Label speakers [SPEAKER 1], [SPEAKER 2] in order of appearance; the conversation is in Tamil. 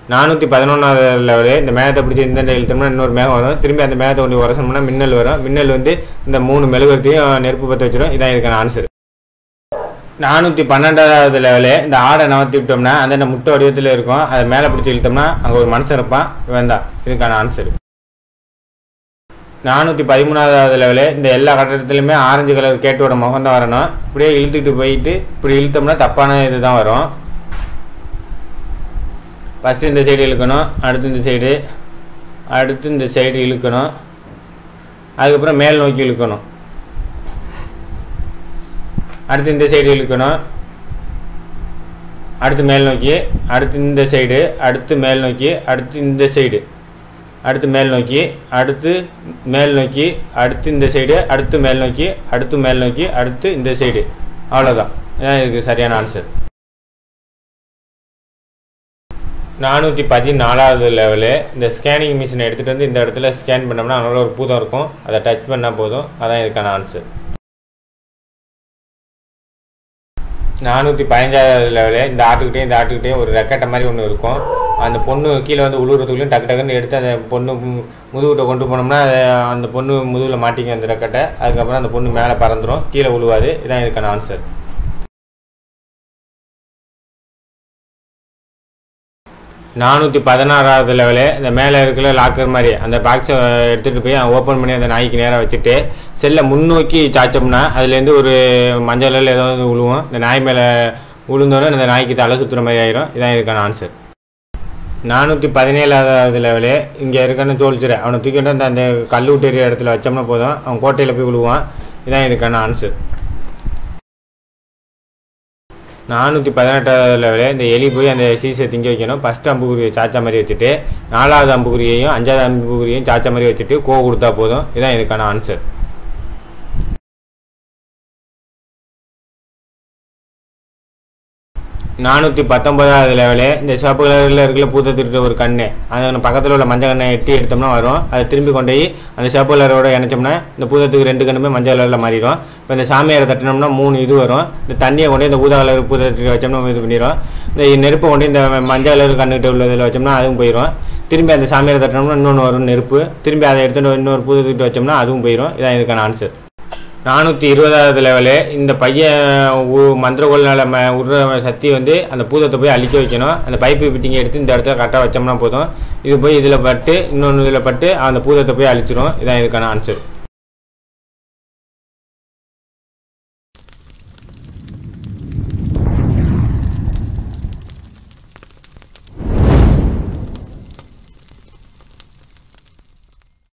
[SPEAKER 1] நானூற்றி பதினொன்றாவது லெவலு இந்த மேகத்தை பிடிச்சி இந்த இழுத்தோம்னா இன்னொரு மேகம் வரும் திரும்பி அந்த மேகத்தை கொண்டு உரசணும்னா மின்னல் வரும் மின்னல் வந்து இந்த மூணு மெழுகுவர்த்தையும் நெருப்பு பற்ற வச்சிடும் இதான் இதுக்கான ஆன்சர் நானூற்றி பன்னெண்டாவது லெவலு இந்த ஆடை நவர்த்தி விட்டோம்னா அந்த முட்டை வடிவத்தில் இருக்கும் அதை மேலே பிடிச்சி இழுத்தோம்னா அங்கே ஒரு மனுஷன் இருப்பான் இவன் தான் இதுக்கான ஆன்சர் நானூற்றி பதிமூணாவது லெவலு இந்த எல்லா கட்டடத்துலையுமே ஆரஞ்சு கலர் கேட்டோட முகம் தான் வரணும் இப்படியே இழுத்துக்கிட்டு போயிட்டு இப்படி இழுத்தோம்னா தப்பான இது தான் வரும் ஃபஸ்ட்டு இந்த சைடு இழுக்கணும் அடுத்து இந்த சைடு அடுத்து இந்த சைடு இழுக்கணும் அதுக்கப்புறம் மேல் நோக்கி இழுக்கணும் அடுத்து இந்த சைடு இழுக்கணும் அடுத்து மேல் நோக்கி அடுத்து இந்த சைடு அடுத்து மேல் நோக்கி அடுத்து இந்த சைடு அடுத்து மேல் நோக்கி அடுத்து மேல் நோக்கி அடுத்து இந்த சைடு அடுத்து மேல் நோக்கி அடுத்து மேல் நோக்கி அடுத்து இந்த சைடு அவ்வளோதான் இதான் இதுக்கு சரியான ஆன்சர் நானூற்றி பதினாலாவது லெவலு இந்த ஸ்கேனிங் மிஷினை எடுத்துகிட்டு வந்து இந்த இடத்துல ஸ்கேன் பண்ணோம்னா அதனால ஒரு பூதம் இருக்கும் அதை டச் பண்ணால் போதும் அதான் இதுக்கான ஆன்சர் நானூற்றி பதினஞ்சாவது லெவலு இந்த ஆட்டுக்கிட்டே இந்த ஆட்டுக்கிட்டே ஒரு ரெக்கட்டை மாதிரி ஒன்று இருக்கும் அந்த பொண்ணு கீழே வந்து உழுவுறதுக்குள்ளேயும் டக்கு டக்குன்னு எடுத்து அந்த பொண்ணு மு- முதுகுட்ட கொண்டு போனோம்னா அதை அந்த பொண்ணு முதுகில் மாட்டிக்கும் அந்த ரெக்கட்டை அதுக்கப்புறம் அந்த பொண்ணு மேலே பறந்துடும் கீழே உழுவாது இதான் இதுக்கான ஆன்சர் நானூற்றி பதினாறாவது லெவலு இந்த மேலே இருக்கிற லாக்கர் மாதிரி அந்த பாக்ஸை எடுத்துகிட்டு போய் ஓப்பன் பண்ணி அந்த நாய்க்கு நேராக வச்சுட்டு செல்லை முன்னோக்கி சாய்ச்சோம்னா அதுலேருந்து ஒரு மஞ்சள் கலர்ல ஏதோ வந்து விழுவும் இந்த நாய் மேலே விழுந்தோடனே அந்த நாய்க்கு தலை சுற்றுற மாதிரி ஆயிரும் இதான் இதுக்கான ஆன்சர் நானூற்றி பதினேழாவது லெவலு இங்கே இருக்கான ஜோல்ச்சர் அவனை தூக்கிட்டு வந்து அந்த கல் விட்டு எறிகிற இடத்துல வச்சோம்னா போதும் அவன் கோட்டையில் போய் விழுவான் இதான் இதுக்கான ஆன்சர் நானூற்றி பதினெட்டாவது லெவலு இந்த எலி போய் அந்த சீசை திங்க வைக்கணும் ஃபஸ்ட்டு அம்புக்குறியை சாச்சா மாதிரி வச்சுட்டு நாலாவது அம்புக்குறியையும் அஞ்சாவது அம்புக்குறியையும் சாச்சா மாதிரி வச்சுட்டு கோ கொடுத்தா போதும் இதான் இதுக்கான ஆன்சர் நானூற்றி பத்தொன்பதாவது லெவலு இந்த சிவப்பு கலரில் இருக்கிற பூத்த திருட்டு ஒரு கண்ணு அது பக்கத்தில் உள்ள மஞ்சள் கண்ணை எட்டி எடுத்தோம்னா வரும் அதை திரும்பி கொண்டு போய் அந்த சிவப்பு கலரோட இணைச்சோம்னா இந்த பூதத்துக்கு ரெண்டு கண்ணுமே மஞ்சள் கலரில் மாறிடும் இப்போ இந்த சாமியாரை தட்டினோம்னா மூணு இது வரும் இந்த தண்ணியை கொண்டு போய் இந்த ஊதா கலர் பூத திருட்டு வச்சோம்னா இது பண்ணிடும் இந்த நெருப்பை கொண்டு இந்த மஞ்சள் கலர் கண்ணுகிட்ட உள்ள இதில் வச்சோம்னா அதுவும் போயிடும் திரும்பி அந்த சாமியாரை தட்டினோம்னா இன்னொன்று வரும் நெருப்பு திரும்பி அதை எடுத்துகிட்டு இன்னொரு பூத திருட்டு வச்சோம்னா அதுவும் போயிடும் இதான் இதுக்கான ஆன்சர் நானூற்றி இருபதாவது லெவலு இந்த பையன் உ- மந்திரகோல்னால ம விடுற சக்தி வந்து அந்த பூதத்தை போய் அழிக்க வைக்கணும் அந்த பைப்பு ஃபிட்டிங்கை எடுத்து இந்த இடத்துல கரெக்டாக வச்சோம்னா போதும் இது போய் இதில் பட்டு இன்னொன்று இதில் பட்டு அந்த பூதத்தை போய் அழிச்சிரும் இதான் இதுக்கான ஆன்சர்